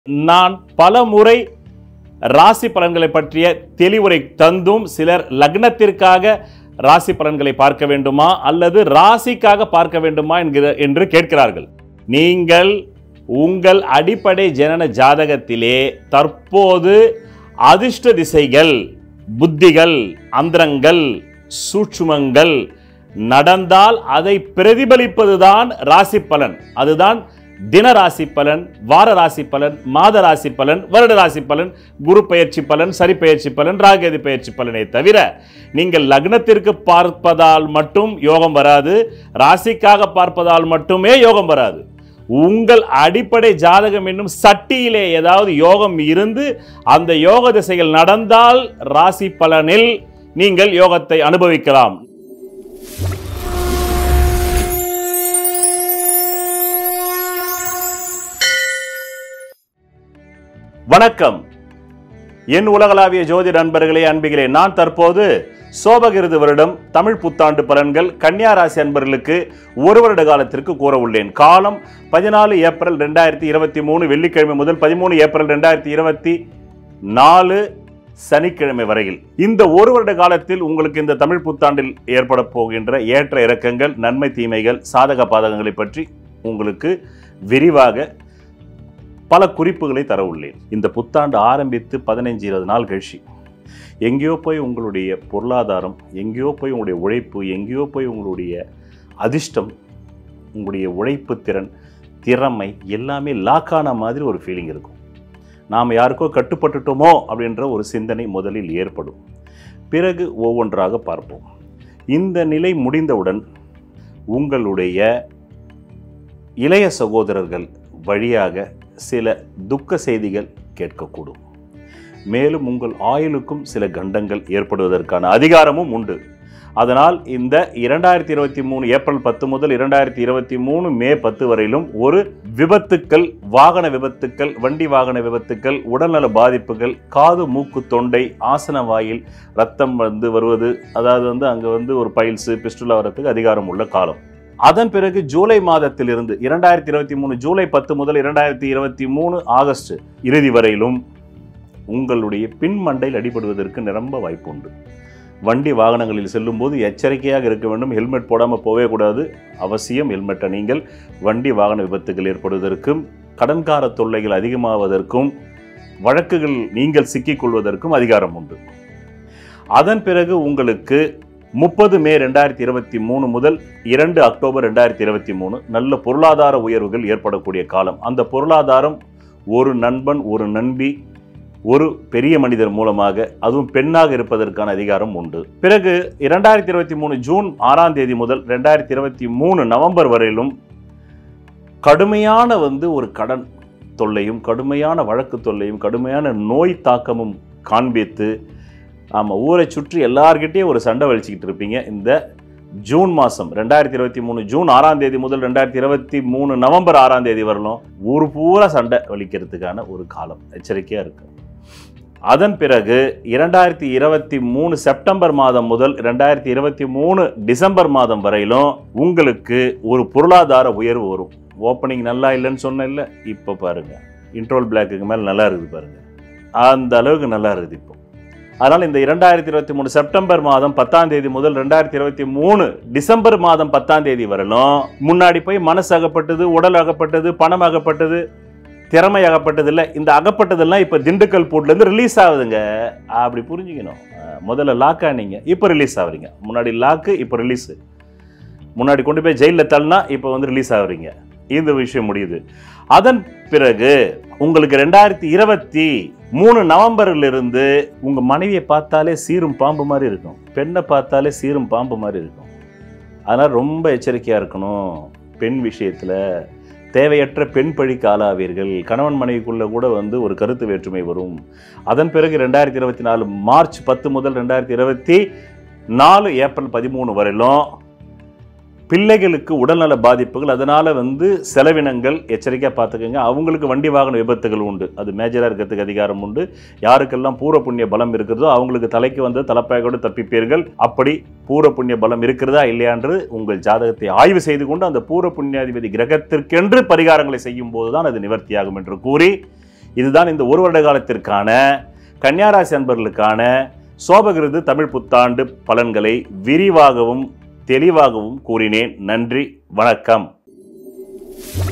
நான் பல முறை ராசி பலன்களை பற்றிய தெளிவுரை தந்தும் சிலர் லக்னத்திற்காக ராசி பலன்களை பார்க்க வேண்டுமா அல்லது ராசிக்காக பார்க்க வேண்டுமா என்கிற என்று கேட்கிறார்கள் நீங்கள் உங்கள் அடிப்படை ஜனன ஜாதகத்திலே தற்போது அதிர்ஷ்ட திசைகள் புத்திகள் அந்தரங்கள் சூட்சுமங்கள் நடந்தால் அதை பிரதிபலிப்பதுதான் ராசி பலன் அதுதான் தின ராசி பலன் வார ராசி பலன் மாத ராசி பலன் வருட ராசி பலன் குரு பெயர்ச்சி பலன் சரி பெயர்ச்சி பலன் ராகேது பெயர்ச்சி பலனை தவிர நீங்கள் லக்னத்திற்கு பார்ப்பதால் மட்டும் யோகம் வராது ராசிக்காக பார்ப்பதால் மட்டுமே யோகம் வராது உங்கள் அடிப்படை ஜாதகம் என்னும் சட்டியிலே ஏதாவது யோகம் இருந்து அந்த யோக திசைகள் நடந்தால் ராசி பலனில் நீங்கள் யோகத்தை அனுபவிக்கலாம் வணக்கம் என் உலகளாவிய ஜோதி நண்பர்களே அன்பிகளே நான் தற்போது சோபகிருது வருடம் தமிழ் புத்தாண்டு பலன்கள் கன்னியா ராசி அன்பர்களுக்கு ஒரு வருட காலத்திற்கு கூற உள்ளேன் காலம் பதினாலு ஏப்ரல் ரெண்டாயிரத்தி இருபத்தி மூணு வெள்ளிக்கிழமை முதல் பதிமூணு ஏப்ரல் ரெண்டாயிரத்தி இருபத்தி நாலு சனிக்கிழமை வரையில் இந்த ஒரு வருட காலத்தில் உங்களுக்கு இந்த தமிழ் புத்தாண்டில் ஏற்பட போகின்ற ஏற்ற இறக்கங்கள் நன்மை தீமைகள் சாதக பாதகங்களை பற்றி உங்களுக்கு விரிவாக பல குறிப்புகளை தர உள்ளேன் இந்த புத்தாண்டு ஆரம்பித்து பதினைஞ்சு இருபது நாள் கழிச்சு எங்கேயோ போய் உங்களுடைய பொருளாதாரம் எங்கேயோ போய் உங்களுடைய உழைப்பு எங்கேயோ போய் உங்களுடைய அதிர்ஷ்டம் உங்களுடைய உழைப்பு திறன் திறமை எல்லாமே லாக்கான மாதிரி ஒரு ஃபீலிங் இருக்கும் நாம் யாருக்கோ கட்டுப்பட்டுட்டோமோ அப்படின்ற ஒரு சிந்தனை முதலில் ஏற்படும் பிறகு ஒவ்வொன்றாக பார்ப்போம் இந்த நிலை முடிந்தவுடன் உங்களுடைய இளைய சகோதரர்கள் வழியாக சில துக்க செய்திகள் கேட்கக்கூடும் மேலும் உங்கள் ஆயுளுக்கும் சில கண்டங்கள் ஏற்படுவதற்கான அதிகாரமும் உண்டு அதனால் இந்த இரண்டாயிரத்தி இருபத்தி மூணு ஏப்ரல் பத்து முதல் இரண்டாயிரத்தி இருபத்தி மூணு மே பத்து வரையிலும் ஒரு விபத்துக்கள் வாகன விபத்துக்கள் வண்டி வாகன விபத்துக்கள் உடல்நல பாதிப்புகள் காது மூக்கு தொண்டை ஆசன வாயில் ரத்தம் வந்து வருவது அதாவது வந்து அங்கே வந்து ஒரு பைல்ஸு பிஸ்டுலா வரத்துக்கு அதிகாரம் உள்ள காலம் அதன் பிறகு ஜூலை மாதத்திலிருந்து இரண்டாயிரத்தி இருபத்தி மூணு ஜூலை பத்து முதல் இரண்டாயிரத்தி இருபத்தி மூணு ஆகஸ்ட் இறுதி வரையிலும் உங்களுடைய பின் மண்டையில் அடிபடுவதற்கு நிரம்ப வாய்ப்பு உண்டு வண்டி வாகனங்களில் செல்லும்போது எச்சரிக்கையாக இருக்க வேண்டும் ஹெல்மெட் போடாமல் போகவே கூடாது அவசியம் ஹெல்மெட்டை நீங்கள் வண்டி வாகன விபத்துகள் ஏற்படுவதற்கும் கடன்கார தொல்லைகள் அதிகமாவதற்கும் வழக்குகள் நீங்கள் சிக்கிக்கொள்வதற்கும் அதிகாரம் உண்டு அதன் பிறகு உங்களுக்கு முப்பது மே ரெண்டாயிரத்தி இருபத்தி மூணு முதல் இரண்டு அக்டோபர் ரெண்டாயிரத்தி இருபத்தி மூணு நல்ல பொருளாதார உயர்வுகள் ஏற்படக்கூடிய காலம் அந்த பொருளாதாரம் ஒரு நண்பன் ஒரு நண்பி ஒரு பெரிய மனிதர் மூலமாக அதுவும் பெண்ணாக இருப்பதற்கான அதிகாரம் உண்டு பிறகு இரண்டாயிரத்தி இருபத்தி மூணு ஜூன் ஆறாம் தேதி முதல் ரெண்டாயிரத்தி இருபத்தி மூணு நவம்பர் வரையிலும் கடுமையான வந்து ஒரு கடன் தொல்லையும் கடுமையான வழக்கு தொல்லையும் கடுமையான நோய் தாக்கமும் காண்பித்து ஆமாம் ஊரை சுற்றி எல்லார்கிட்டேயும் ஒரு சண்டை வலிச்சுக்கிட்டு இருப்பீங்க இந்த ஜூன் மாதம் ரெண்டாயிரத்தி இருபத்தி மூணு ஜூன் ஆறாம் தேதி முதல் ரெண்டாயிரத்தி இருபத்தி மூணு நவம்பர் ஆறாம் தேதி வரலும் ஊர் பூரா சண்டை வலிக்கிறதுக்கான ஒரு காலம் எச்சரிக்கையாக இருக்கு அதன் பிறகு இரண்டாயிரத்தி இருபத்தி மூணு செப்டம்பர் மாதம் முதல் ரெண்டாயிரத்தி இருபத்தி மூணு டிசம்பர் மாதம் வரையிலும் உங்களுக்கு ஒரு பொருளாதார உயர்வு வரும் ஓப்பனிங் நல்லா இல்லைன்னு சொன்ன இல்லை இப்போ பாருங்க இன்ட்ரோல் பிளாக்குக்கு மேலே நல்லா இருக்குது பாருங்க அந்த அளவுக்கு நல்லா இருக்குது இப்போ அதனால் இந்த இரண்டாயிரத்தி இருபத்தி மூணு செப்டம்பர் மாதம் பத்தாம் தேதி முதல் ரெண்டாயிரத்தி இருபத்தி மூணு டிசம்பர் மாதம் பத்தாம் தேதி வரலும் முன்னாடி போய் மனசு அகப்பட்டது உடல் அகப்பட்டது பணம் அகப்பட்டது திறமை அகப்பட்டது இல்லை இந்த அகப்பட்டதெல்லாம் இப்போ திண்டுக்கல் போர்ட்லேருந்து ரிலீஸ் ஆகுதுங்க அப்படி புரிஞ்சுக்கணும் அஹ் முதல்ல லாக் ஆனீங்க இப்போ ரிலீஸ் ஆகுறீங்க முன்னாடி லாக்கு இப்போ ரிலீஸு முன்னாடி கொண்டு போய் ஜெயிலில் தள்ளினா இப்போ வந்து ரிலீஸ் ஆகுறீங்க இந்த விஷயம் முடியுது அதன் பிறகு உங்களுக்கு ரெண்டாயிரத்தி இருபத்தி மூணு நவம்பர்ல இருந்து உங்க மனைவியை பார்த்தாலே சீரும் பாம்பு மாதிரி இருக்கும் பெண்ணை பார்த்தாலே சீரும் பாம்பு மாதிரி இருக்கும் அதனால ரொம்ப எச்சரிக்கையா இருக்கணும் பெண் விஷயத்துல தேவையற்ற பெண் பழிக்கு ஆளாவீர்கள் கணவன் மனைவிக்குள்ள கூட வந்து ஒரு கருத்து வேற்றுமை வரும் அதன் பிறகு ரெண்டாயிரத்தி இருபத்தி நாலு மார்ச் பத்து முதல் ரெண்டாயிரத்தி இருபத்தி நாலு ஏப்ரல் பதிமூணு வரையிலும் பிள்ளைகளுக்கு உடல்நல பாதிப்புகள் அதனால் வந்து செலவினங்கள் எச்சரிக்கையாக பார்த்துக்கோங்க அவங்களுக்கு வண்டி வாகன விபத்துகள் உண்டு அது மேஜராக இருக்கிறதுக்கு அதிகாரம் உண்டு யாருக்கெல்லாம் பூர புண்ணிய பலம் இருக்கிறதோ அவங்களுக்கு தலைக்கு வந்து தலைப்பாயோடு தப்பிப்பீர்கள் அப்படி பூர புண்ணிய பலம் இருக்கிறதா இல்லையான்று உங்கள் ஜாதகத்தை ஆய்வு செய்து கொண்டு அந்த பூர புண்ணியாதிபதி கிரகத்திற்கென்று பரிகாரங்களை செய்யும் போது தான் அது நிவர்த்தியாகும் என்று கூறி இதுதான் இந்த ஒரு வருட காலத்திற்கான கன்னியாராசி அன்பர்களுக்கான சோபகிருது தமிழ் புத்தாண்டு பலன்களை விரிவாகவும் தெளிவாகவும் கூறினேன் நன்றி வணக்கம்